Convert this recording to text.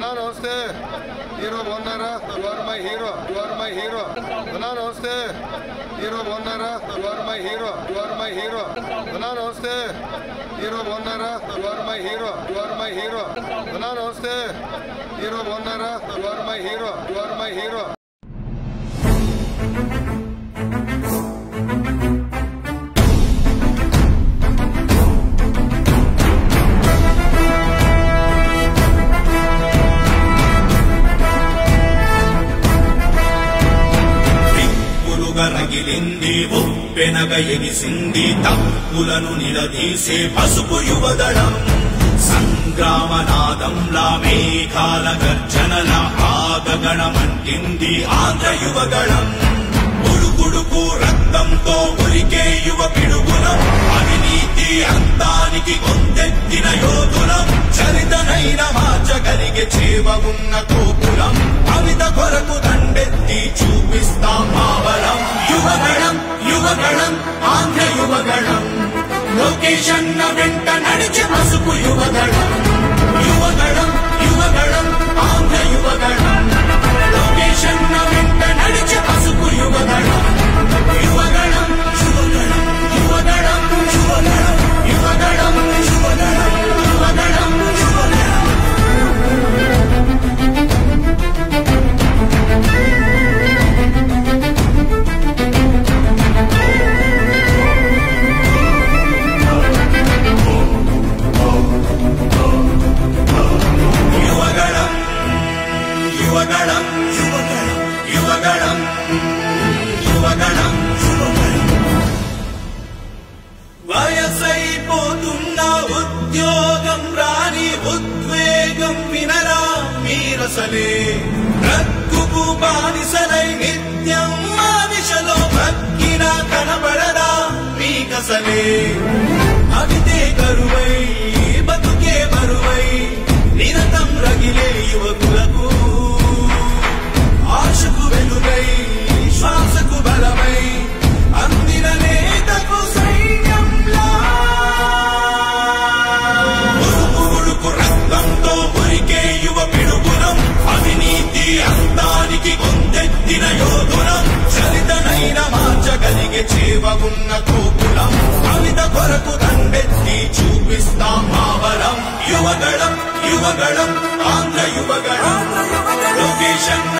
అన్నా నమస్తే హీరో బాగున్నారా you are my hero you are my hero అన్నా నమస్తే హీరో బాగున్నారా you are my hero you are my hero అన్నా నమస్తే హీరో బాగున్నారా you are my hero you are my hero అన్నా నమస్తే హీరో బాగున్నారా you are my hero you are my hero దిక్కులుగా రగిలింది ఉప్పెనగ ఎగిసింది తప్పులను నిలదీసే పసుపు యువదళం సంగ్రామనాదంలా మేఘాల గర్జనల ఆగగణమంటింది ఆంధ్ర యువగళం ఉడుకుడుకు రక్తంతో ఉరికే యువ పిడుగులం అవినీతి అంతానికి కొందెత్తిన యోధులం చరితనైన మార్చగలిగే చేవ ఉన్న కోపులం కవిత కొరకు దండెత్తి చూపిస్తాం మావలం యువగణం యువగణం ఆంధ్ర యువగణం లొకేషన్ వెంట నడిచి పసుపు యువగణం యువగణం యువగణం ఆంధ్ర యువగణం లొకేషన్ వెంట నడిచి పసుపు యువగణం యువగణం యువగణం యువగణం యువగణం యువగణం యువగణం యువగణం యువగణం యువగణం యువగణం యువగణం యువగణం యువగణం యువగణం వయసైపోతున్న ఉద్యోగం రాని ఉద్వేగం వినరా మీరసలే రక్కుకు బానిసలై నిత్యం మానిషలో బ్రక్కిన కనబడరా మీకసలే అవితే కరువై బతుకే బరువై నిరతం రగిలే యువకులకు ఆశకు వెలుగై శ్వాసకు బలమై అందిన నేతకు సైన్యంలా ఉడుకు ఉడుకు రక్తంతో ఉరికే యువ పిడుగులం అవినీతి అంతానికి కొందెత్తిన యోధులం చరితనైన మార్చగలిగే చేవ ఉన్న కోపులం కవిత కొరకు దండెత్తి చూపిస్తాం మావలం యువగళం యువగళం ఆంధ్ర యువగళం లొకేషన్